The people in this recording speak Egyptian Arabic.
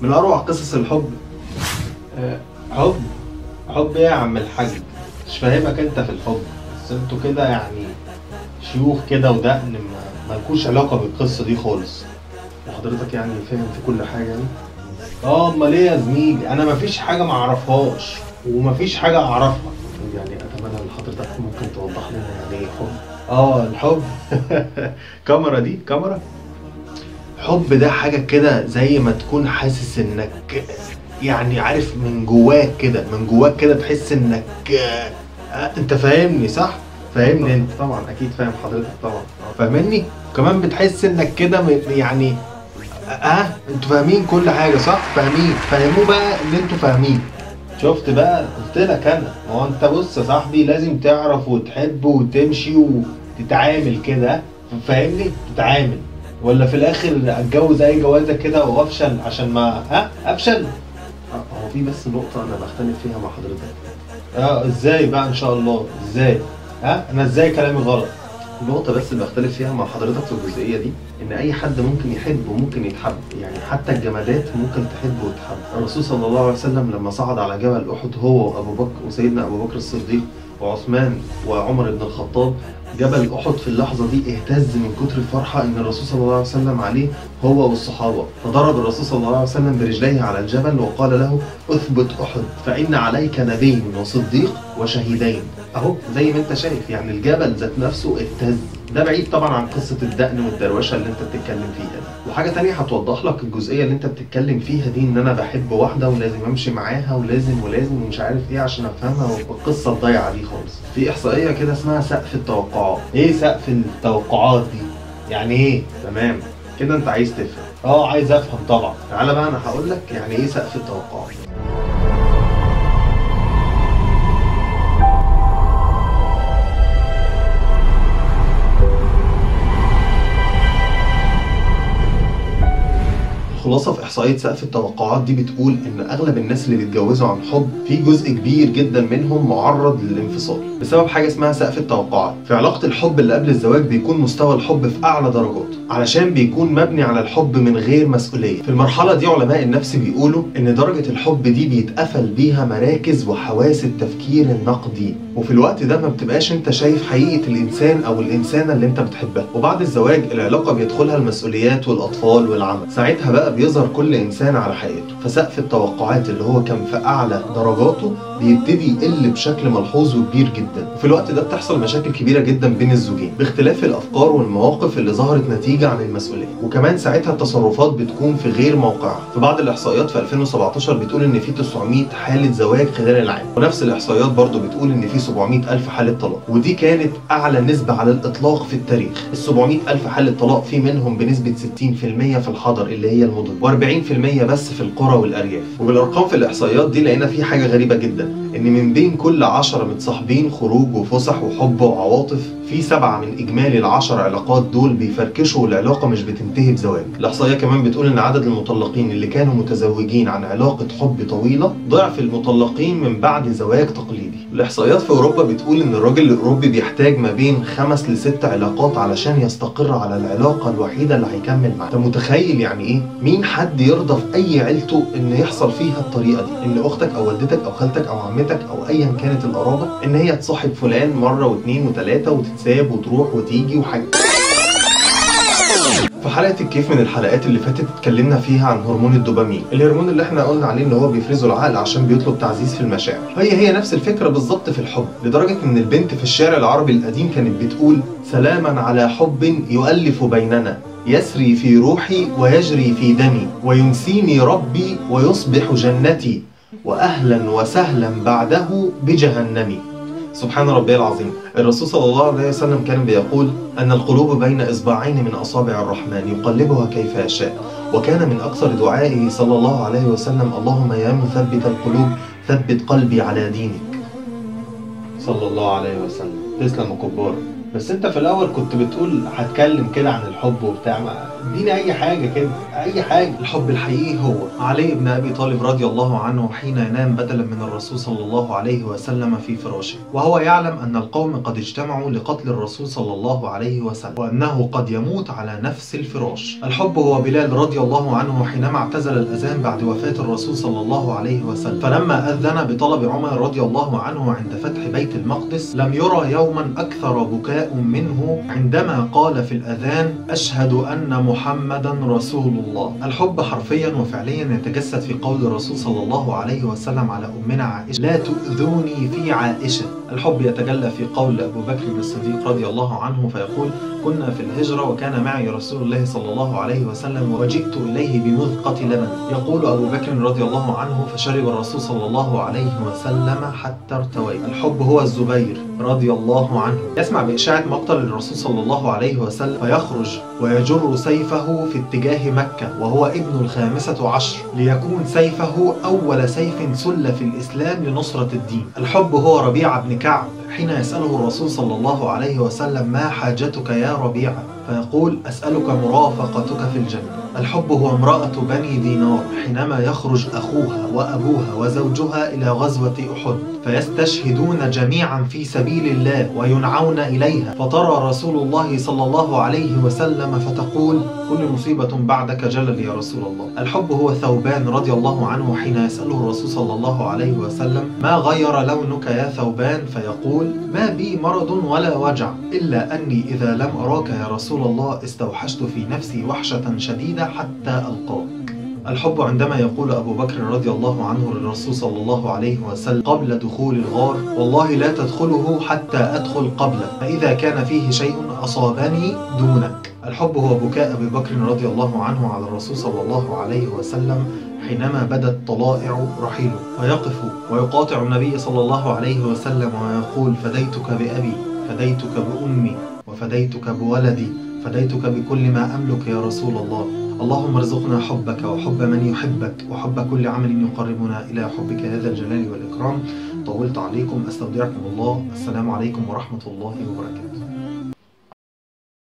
من اروع قصص الحب آه، حب حب ايه يا عم الحاج مش فاهمك انت في الحب بس انتوا كده يعني شيوخ كده ودقن ما- مالكوش علاقه بالقصه دي خالص وحضرتك يعني فاهم في كل حاجه يعني اه امال ايه يا زميلي انا مفيش حاجه ما اعرفهاش ومفيش حاجه اعرفها يعني اتمنى ان حضرتك ممكن توضح لنا يعني ايه حب اه الحب كاميرا دي كاميرا حب ده حاجة كده زي ما تكون حاسس انك يعني عارف من جواك كده من جواك كده تحس انك آه، انت فاهمني صح؟ فاهمني انت طبعا اكيد فاهم حضرتك طبعا فاهمني؟ كمان بتحس انك كده م- يعني اه انتوا فاهمين كل حاجة صح؟ فاهمين فهموا بقى اللي انتوا فاهمين شفت بقى قلت لك انا ما هو انت بص يا صاحبي لازم تعرف وتحب وتمشي وتتعامل كده فاهمني؟ تتعامل ولا في الاخر اتجوز اي جوازه كده وافشل عشان ما ها افشل هو في بس نقطة أنا بختلف فيها مع حضرتك اه ازاي بقى ان شاء الله ازاي ها انا ازاي كلامي غلط النقطة بس اللي بختلف فيها مع حضرتك في الجزئية دي إن أي حد ممكن يحب وممكن يتحب، يعني حتى الجمادات ممكن تحب وتحب، الرسول صلى الله عليه وسلم لما صعد على جبل أحد هو وأبو بكر وسيدنا أبو بكر الصديق وعثمان وعمر بن الخطاب جبل أحد في اللحظة دي اهتز من كتر الفرحة إن الرسول صلى الله عليه وسلم عليه هو والصحابة، فضرب الرسول صلى الله عليه وسلم برجليه على الجبل وقال له اثبت أحد فإن عليك نبي وصديق وشهيدين، أهو زي ما أنت شايف يعني الجبل ذات نفسه اهتز ده بعيد طبعا عن قصه الدقن والدروشه اللي انت بتتكلم فيها دي وحاجه تانية هتوضح لك الجزئيه اللي انت بتتكلم فيها دي ان انا بحب واحده ولازم امشي معاها ولازم ولازم ومش عارف ايه عشان افهمها والقصه الضايعه دي خالص في احصائيه كده اسمها سقف التوقعات ايه سقف التوقعات دي يعني ايه تمام كده انت عايز تفهم اه عايز افهم طبعا تعالى بقى انا هقول لك يعني ايه سقف التوقعات الخلاصه في احصائيه سقف التوقعات دي بتقول ان اغلب الناس اللي بيتجوزوا عن حب في جزء كبير جدا منهم معرض للانفصال بسبب حاجه اسمها سقف التوقعات في علاقه الحب اللي قبل الزواج بيكون مستوى الحب في اعلى درجاته علشان بيكون مبني على الحب من غير مسؤوليه في المرحله دي علماء النفس بيقولوا ان درجه الحب دي بيتقفل بيها مراكز وحواس التفكير النقدي وفي الوقت ده ما بتبقاش انت شايف حقيقه الانسان او الانسانه اللي انت بتحبها وبعد الزواج العلاقه بيدخلها المسؤوليات والاطفال والعمل ساعتها بقى بيظهر كل انسان على حقيقته فسقف التوقعات اللي هو كان في اعلى درجاته بيبتدي يقل بشكل ملحوظ وكبير جدا وفي الوقت ده بتحصل مشاكل كبيره جدا بين الزوجين باختلاف الافكار والمواقف اللي ظهرت نتيجه عن المسؤوليه وكمان ساعتها التصرفات بتكون في غير موقعها في بعض الاحصائيات في 2017 بتقول ان في 900 حاله زواج خلال العام ونفس الاحصائيات برضو بتقول ان في 700 الف حاله طلاق ودي كانت اعلى نسبه على الاطلاق في التاريخ ال 700 الف حاله طلاق في منهم بنسبه 60% في الحضر اللي هي المدن و40% بس في القرى والارياف وبالارقام في الاحصائيات دي لقينا في حاجه غريبه جدا ان من بين كل 10 متصاحبين خروج وفسح وحب وعواطف في سبعة من إجمالي العشر علاقات دول بيفركشوا والعلاقة مش بتنتهي بزواج الإحصائية كمان بتقول إن عدد المطلقين اللي كانوا متزوجين عن علاقة حب طويلة ضعف المطلقين من بعد زواج تقليدي الإحصائيات في أوروبا بتقول إن الراجل الأوروبي بيحتاج ما بين خمس لست علاقات علشان يستقر على العلاقة الوحيدة اللي هيكمل معاها أنت متخيل يعني إيه؟ مين حد يرضى في أي عيلته إن يحصل فيها الطريقة دي إن أختك أو والدتك أو خالتك أو عمتك أو أيا كانت القرابة إن هي تصاحب فلان مرة واثنين وثلاثة وتتساب وتروح وتيجي وحاجة في حلقة الكيف من الحلقات اللي فاتت اتكلمنا فيها عن هرمون الدوبامين الهرمون اللي احنا قلنا عليه ان هو بيفرزه العقل عشان بيطلب تعزيز في المشاعر هي هي نفس الفكرة بالظبط في الحب لدرجة ان البنت في الشارع العربي القديم كانت بتقول سلاما على حب يؤلف بيننا يسري في روحي ويجري في دمي وينسيني ربي ويصبح جنتي واهلا وسهلا بعده بجهنمي سبحان ربي العظيم الرسول صلى الله عليه وسلم كان بيقول أن القلوب بين إصبعين من أصابع الرحمن يقلبها كيف يشاء وكان من أكثر دعائه صلى الله عليه وسلم اللهم يا مثبت القلوب ثبت قلبي على دينك صلى الله عليه وسلم تسلم يا كبار بس انت في الاول كنت بتقول هتكلم كده عن الحب وبتاع ما اديني اي حاجه كده اي حاجه الحب الحقيقي هو علي بن ابي طالب رضي الله عنه حين ينام بدلا من الرسول صلى الله عليه وسلم في فراشه وهو يعلم ان القوم قد اجتمعوا لقتل الرسول صلى الله عليه وسلم وانه قد يموت على نفس الفراش الحب هو بلال رضي الله عنه حينما اعتزل الاذان بعد وفاه الرسول صلى الله عليه وسلم فلما اذن بطلب عمر رضي الله عنه عند فتح بيت المقدس لم يرى يوما اكثر بكاء منه عندما قال في الاذان اشهد ان محمدا رسول الله الحب حرفيا وفعليا يتجسد في قول الرسول صلى الله عليه وسلم على امنا عائشه لا تؤذوني في عائشه الحب يتجلى في قول ابو بكر الصديق رضي الله عنه فيقول كنا في الهجرة وكان معي رسول الله صلى الله عليه وسلم وجئت إليه بمذقة لبن يقول أبو بكر رضي الله عنه فشرب الرسول صلى الله عليه وسلم حتى ارتويت الحب هو الزبير رضي الله عنه يسمع بإشاعة مقتل الرسول صلى الله عليه وسلم فيخرج ويجر سيفه في اتجاه مكة وهو ابن الخامسة عشر ليكون سيفه أول سيف سل في الإسلام لنصرة الدين الحب هو ربيعة بن كعب حين يسأله الرسول صلى الله عليه وسلم ما حاجتك يا ربيعة فيقول أسألك مرافقتك في الجنة الحب هو امرأة بني دينار حينما يخرج أخوها وأبوها وزوجها إلى غزوة أحد فيستشهدون جميعا في سبيل الله وينعون إليها فترى رسول الله صلى الله عليه وسلم فتقول كل مصيبة بعدك جلل يا رسول الله الحب هو ثوبان رضي الله عنه حين يسأله الرسول صلى الله عليه وسلم ما غير لونك يا ثوبان فيقول ما بي مرض ولا وجع إلا أني إذا لم أراك يا رسول الله استوحشت في نفسي وحشة شديدة حتى ألقاك الحب عندما يقول أبو بكر رضي الله عنه للرسول صلى الله عليه وسلم قبل دخول الغار والله لا تدخله حتى أدخل قبله فإذا كان فيه شيء أصابني دونك الحب هو بكاء أبي بكر رضي الله عنه على الرسول صلى الله عليه وسلم حينما بدت طلائع رحيله فيقف ويقاطع النبي صلى الله عليه وسلم ويقول فديتك بأبي فديتك بأمي وفديتك بولدي فديتك بكل ما أملك يا رسول الله اللهم ارزقنا حبك وحب من يحبك وحب كل عمل يقربنا إلى حبك هذا الجلال والإكرام طولت عليكم أستودعكم الله السلام عليكم ورحمة الله وبركاته